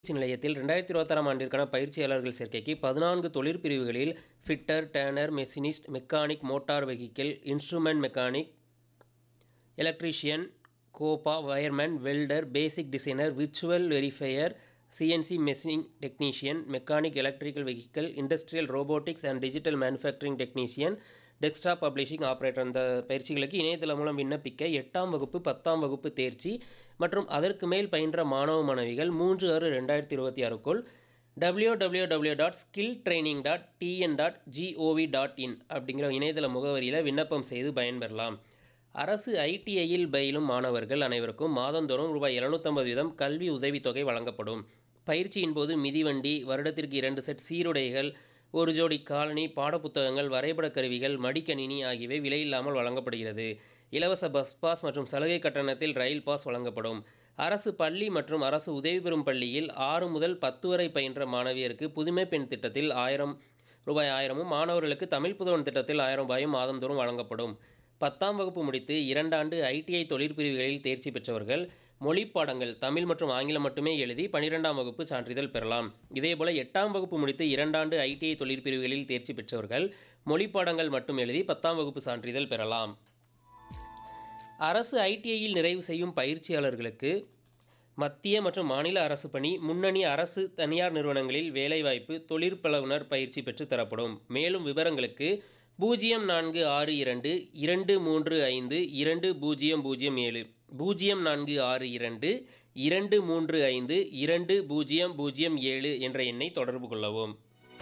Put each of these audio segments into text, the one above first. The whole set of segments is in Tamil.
பயிற்சி நிலையத்தில் ரெண்டாயிரத்தி இருபத்தாறாம் ஆண்டிற்கான பயிற்சியாளர்கள் சேர்க்கைக்கு பதினான்கு தொழிற்பிரிவுகளில் fitter turner machinist mechanic motor vehicle instrument mechanic electrician COPA wireman welder basic designer virtual verifier CNC machining technician mechanic electrical vehicle industrial robotics and digital manufacturing technician desktop publishing operator அந்த பயிற்சிகளுக்கு இணையதளம் மூலம் விண்ணப்பிக்க எட்டாம் வகுப்பு பத்தாம் வகுப்பு தேர்ச்சி மற்றும் அதற்கு மேல் பயின்ற மாணவ மாணவிகள் மூன்று ஆறு ரெண்டாயிரத்தி இருபத்தி ஆறுக்குள் W W W dot skill training dot TN dot GOV dot in அப்படிங்கிற இணையதள முகவரியில் விண்ணப்பம் செய்து பயன்பெறலாம் அரசு ஐடிஐயில் பயிலும் மாணவர்கள் அனைவருக்கும் மாதந்தோறும் ரூபாய் எழுநூற்றம்பது வீதம் கல்வி உதவித்தொகை வழங்கப்படும் பயிற்சியின் போது மிதிவண்டி வருடத்திற்கு இரண்டு செட் சீருடைகள் ஒரு ஜோடி காலனி பாடப்புத்தகங்கள் வரைபட கருவிகள் மடிக்கணினி ஆகியவை விலையில்லாமல் வழங்கப்படுகிறது இலவச பஸ் பாஸ் மற்றும் சலுகை கட்டணத்தில் ரயில் பாஸ் வழங்கப்படும் அரசு பள்ளி மற்றும் அரசு உதவி பெறும் பள்ளியில் ஆறு முதல் பத்து வரை பயின்ற மாணவியருக்கு புதுமை பெண் திட்டத்தில் ஆயிரம் ரூபாய் ஆயிரமும் மாணவர்களுக்கு தமிழ் புதவன் திட்டத்தில் ஆயிரம் ரூபாயும் மாதந்தோறும் வழங்கப்படும் பத்தாம் வகுப்பு முடித்து இரண்டாண்டு ஐடிஐ தொழிற்பிரிவுகளில் தேர்ச்சி பெற்றவர்கள் மொழி பாடங்கள் தமிழ் மற்றும் ஆங்கிலம் மட்டுமே எழுதி பனிரெண்டாம் வகுப்பு சான்றிதழ் பெறலாம் இதேபோல எட்டாம் வகுப்பு முடித்து இரண்டாண்டு ஐடிஐ தொழிற்பிரிவுகளில் தேர்ச்சி பெற்றவர்கள் மொழி பாடங்கள் மட்டும் எழுதி பத்தாம் வகுப்பு சான்றிதழ் பெறலாம் அரசு ஐடிஐயில் நிறைவு செய்யும் பயிற்சியாளர்களுக்கு மத்திய மற்றும் மாநில அரசு பணி முன்னணி அரசு தனியார் நிறுவனங்களில் வேலைவாய்ப்பு தொழிற்பழகுனர் பயிற்சி பெற்று தரப்படும் மேலும் விவரங்களுக்கு பூஜ்ஜியம் நான்கு ஆறு இரண்டு இரண்டு மூன்று ஐந்து இரண்டு பூஜ்ஜியம் பூஜ்ஜியம் ஏழு பூஜ்ஜியம் நான்கு ஆறு இரண்டு இரண்டு மூன்று ஐந்து இரண்டு பூஜ்ஜியம் பூஜ்ஜியம் ஏழு என்ற எண்ணை தொடர்பு கொள்ளவும்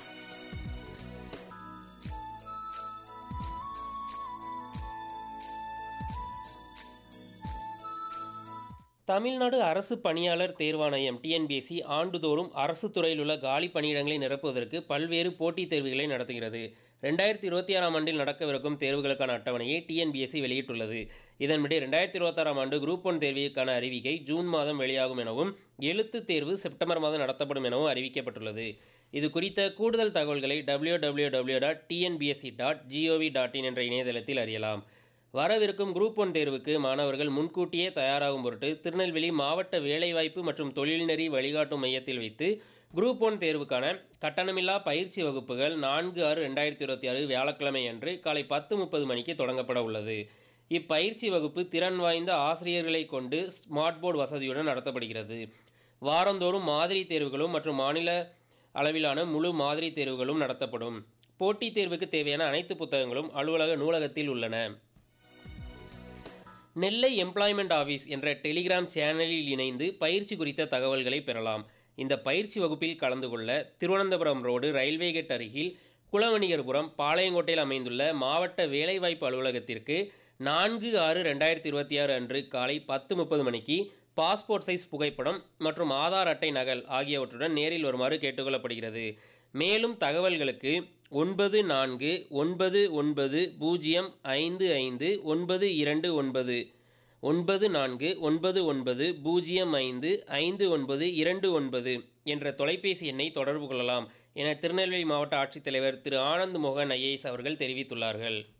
தமிழ்நாடு அரசு பணியாளர் தேர்வாணையம் டிஎன்பிஎஸ்சி ஆண்டுதோறும் அரசு துறையில் உள்ள காலி பணியிடங்களை நிரப்புவதற்கு பல்வேறு போட்டித் தேர்வுகளை நடத்துகிறது ரெண்டாயிரத்தி இருபத்தி ஆறாம் ஆண்டில் நடக்கவிருக்கும் தேர்வுகளுக்கான அட்டவணையை டிஎன்பிஎஸ்சி வெளியிட்டுள்ளது இதன்படி ரெண்டாயிரத்தி இருபத்தாறாம் ஆண்டு குரூப் ஒன் தேர்விற்கான அறிவிக்கை ஜூன் மாதம் வெளியாகும் எனவும் எழுத்து தேர்வு செப்டம்பர் மாதம் நடத்தப்படும் எனவும் அறிவிக்கப்பட்டுள்ளது இது குறித்த கூடுதல் தகவல்களை W W W dot TNPSC dot GOV dot in என்ற இணையதளத்தில் அறியலாம் வரவிருக்கும் குரூப் ஒன் தேர்வுக்கு மாணவர்கள் முன்கூட்டியே தயாராகும் பொருட்டு திருநெல்வேலி மாவட்ட வேலைவாய்ப்பு மற்றும் தொழில்நெறி வழிகாட்டும் மையத்தில் வைத்து குரூப் ஒன் தேர்வுக்கான கட்டணமில்லா பயிற்சி வகுப்புகள் நான்கு ஆறு ரெண்டாயிரத்தி இருபத்தி ஆறு வியாழக்கிழமை அன்று காலை பத்து முப்பது மணிக்கு தொடங்கப்பட உள்ளது இப்பயிற்சி வகுப்பு திறன் வாய்ந்த ஆசிரியர்களை கொண்டு ஸ்மார்ட் போர்டு வசதியுடன் நடத்தப்படுகிறது வாரந்தோறும் மாதிரி தேர்வுகளும் மற்றும் மாநில அளவிலான முழு மாதிரி தேர்வுகளும் நடத்தப்படும் போட்டித் தேர்வுக்கு தேவையான அனைத்து புத்தகங்களும் அலுவலக நூலகத்தில் உள்ளன நெல்லை எம்ப்ளாய்மெண்ட் ஆஃபீஸ் என்ற டெலிகிராம் சேனலில் இணைந்து பயிற்சி குறித்த தகவல்களை பெறலாம் இந்த பயிற்சி வகுப்பில் கலந்து கொள்ள திருவனந்தபுரம் ரோடு ரயில்வே கேட் அருகில் குளவணிகர்புரம் பாளையங்கோட்டையில் அமைந்துள்ள மாவட்ட வேலைவாய்ப்பு அலுவலகத்திற்கு நான்கு ஆறு ரெண்டாயிரத்தி இருபத்தி ஆறு அன்று காலை பத்து முப்பது மணிக்கு பாஸ்போர்ட் சைஸ் புகைப்படம் மற்றும் ஆதார் அட்டை நகல் ஆகியவற்றுடன் நேரில் வருமாறு கேட்டுக்கொள்ளப்படுகிறது மேலும் தகவல்களுக்கு ஒன்பது நான்கு ஒன்பது ஒன்பது பூஜ்ஜியம் ஐந்து ஐந்து ஒன்பது இரண்டு ஒன்பது ஒன்பது நான்கு ஒன்பது ஒன்பது பூஜ்ஜியம் ஐந்து ஐந்து ஒன்பது இரண்டு ஒன்பது என்ற தொலைபேசி எண்ணை தொடர்பு கொள்ளலாம் என திருநெல்வேலி மாவட்ட ஆட்சித்தலைவர் திரு ஆனந்த் மோகன் ஐஏஎஸ் அவர்கள் தெரிவித்துள்ளார்கள்